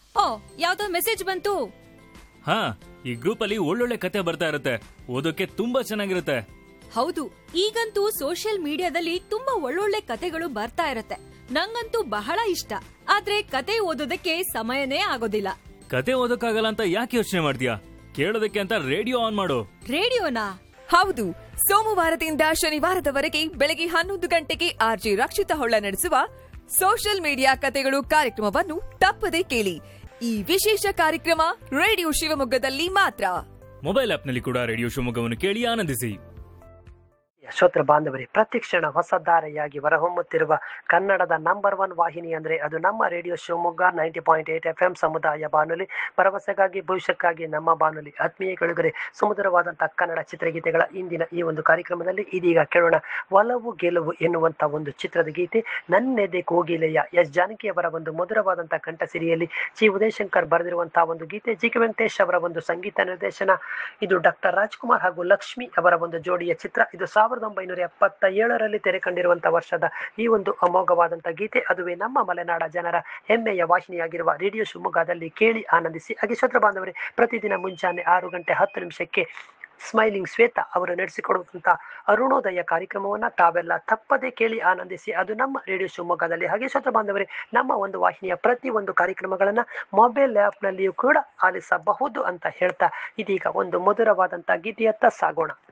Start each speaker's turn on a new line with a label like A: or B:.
A: ಓ ಯಾವ್ದೋ ಮೆಸೇಜ್ ಬಂತು
B: ಹಾ ಈ ಗ್ರೂಪ್ ಅಲ್ಲಿ ಒಳ್ಳೊಳ್ಳೆ ಕತೆ ಬರ್ತಾ ಇರುತ್ತೆ ಓದೋಕೆ ತುಂಬಾ ಚೆನ್ನಾಗಿರುತ್ತೆ
A: ಹೌದು ಈಗಂತೂ ಸೋಷಿಯಲ್ ಮೀಡಿಯಾದಲ್ಲಿ ತುಂಬಾ ಒಳ್ಳೊಳ್ಳೆ ಕತೆಗಳು ಬರ್ತಾ ಇರತ್ತೆ ನಂಗಂತೂ ಬಹಳ ಇಷ್ಟ ಆದ್ರೆ ಕತೆ ಓದೋದಕ್ಕೆ ಸಮಯನೇ ಆಗೋದಿಲ್ಲ
B: ಕತೆ ಓದೋಕ್ಕಾಗಲ್ಲ ಅಂತ ಯಾಕೆ ಯೋಚನೆ ಮಾಡ್ತೀಯಾ ಕೇಳೋದಕ್ಕೆ ಅಂತ ರೇಡಿಯೋ ಆನ್ ಮಾಡು
A: ರೇಡಿಯೋನಾ
C: ಹೌದು ಸೋಮವಾರದಿಂದ ಶನಿವಾರದವರೆಗೆ ಬೆಳಗ್ಗೆ ಹನ್ನೊಂದು ಗಂಟೆಗೆ ಆರ್ಜಿ ರಕ್ಷಿತ ಹೊಳ್ಳ ನಡೆಸುವ ಸೋಷಿಯಲ್ ಮೀಡಿಯಾ ಕತೆಗಳು ಕಾರ್ಯಕ್ರಮವನ್ನು ತಪ್ಪದೆ ಕೇಳಿ ಈ ವಿಶೇಷ ಕಾರ್ಯಕ್ರಮ ರೇಡಿಯೋ ಶಿವಮೊಗ್ಗದಲ್ಲಿ ಮಾತ್ರ
B: ಮೊಬೈಲ್ ಆಪ್ನಲ್ಲಿ ಕೂಡ ರೇಡಿಯೋ ಶಿವಮೊಗ್ಗವನ್ನು ಕೇಳಿ ಆನಂದಿಸಿ
D: ಶ್ರೋತೃ ಬಾಂಧವರೇ ಪ್ರತಿಕ್ಷಣ ಹೊಸ ಧಾರೆಯಾಗಿ ಹೊರಹೊಮ್ಮುತ್ತಿರುವ ಕನ್ನಡದ ನಂಬರ್ ಒನ್ ವಾಹಿನಿ ಅಂದ್ರೆ ಅದು ನಮ್ಮ radio Shivamogga ninety point eight F M ಸಮುದಾಯ ಬಾನುಲಿ ಭರವಸೆಗಾಗಿ ಭವಿಷ್ಯಕ್ಕಾಗಿ ನಮ್ಮ ಬಾನುಲಿ ಆತ್ಮೀಯ ಕೆಳಗರೆ ಸುಮಧುರವಾದಂತಹ ಕನ್ನಡ ಚಿತ್ರಗೀತೆಗಳ ಇಂದಿನ ಈ ಒಂದು ಕಾರ್ಯಕ್ರಮದಲ್ಲಿ ಇದೀಗ ಕೇಳೋಣ ಒಲವು ಗೆಲುವು ಎನ್ನುವಂತ ಒಂದು ಚಿತ್ರದ ಗೀತೆ ನನ್ನೆದೆ ಕೋಗಿಲೆಯ ಎಸ್ ಜಾನಕಿಯವರ ಒಂದು ಮಧುರವಾದಂತಹ ಕಂಠಸಿರಿಯಲ್ಲಿ ಜಿ ಉದಯಶಂಕರ್ ಬರೆದಿರುವಂತಹ ಒಂದು ಗೀತೆ ಜಿ ಕೆ ವೆಂಕಟೇಶ್ ಅವರ ಒಂದು ಸಂಗೀತ ನಿರ್ದೇಶನ ಇದು ಡಾಕ್ಟರ್ ರಾಜ್ಕುಮಾರ್ ಹಾಗೂ ಲಕ್ಷ್ಮಿ ಅವರ ಒಂದು ಜೋಡಿಯ ಚಿತ್ರ ಇದು ಸಾವಿರದ ಒಂಬೈನೂರ ಎಪ್ಪತ್ತ ಏಳರಲ್ಲಿ ತೆರೆ ಕಂಡಿರುವಂತಹ ವರ್ಷದ ಈ ಒಂದು ಅಮೋಘವಾದಂತಹ ಗೀತೆ ಅದುವೇ ನಮ್ಮ ಮಲೆನಾಡ ಜನರ ಹೆಮ್ಮೆಯ ವಾಹಿನಿಯಾಗಿರುವ ರೇಡಿಯೋ ಶಿವಮೊಗ್ಗದಲ್ಲಿ ಕೇಳಿ ಆನಂದಿಸಿ ಹಾಗೆ ಶ್ರೋತೃ ಬಾಂಧವರೇ ಪ್ರತಿದಿನ ಮುಂಜಾನೆ ಆರು ಗಂಟೆ ಹತ್ತು ನಿಮಿಷಕ್ಕೆ ಸ್ಮೈಲಿಂಗ್ ಶ್ವೇತಾ ಅವರು ನಡೆಸಿಕೊಡುವಂತ ಅರುಣೋದಯ ಕಾರ್ಯಕ್ರಮವನ್ನ ತಾವೆಲ್ಲ ತಪ್ಪದೆ ಕೇಳಿ ಆನಂದಿಸಿ ಅದು ನಮ್ಮ ರೇಡಿಯೋ ಶಿವಮೊಗ್ಗದಲ್ಲಿ ಹಾಗೆ ಶ್ರೋತೃ ಬಾಂಧವರೇ ನಮ್ಮ ಒಂದು ವಾಹಿನಿಯ ಪ್ರತಿ ಒಂದು ಕಾರ್ಯಕ್ರಮಗಳನ್ನ ಮೊಬೈಲ್ ಆ್ಯಪ್ನಲ್ಲಿಯೂ ಕೂಡ ಆಲಿಸಬಹುದು ಅಂತ ಹೇಳ್ತಾ ಇದೀಗ ಒಂದು ಮಧುರವಾದಂತಹ ಗೀತೆಯತ್ತ ಸಾಗೋಣ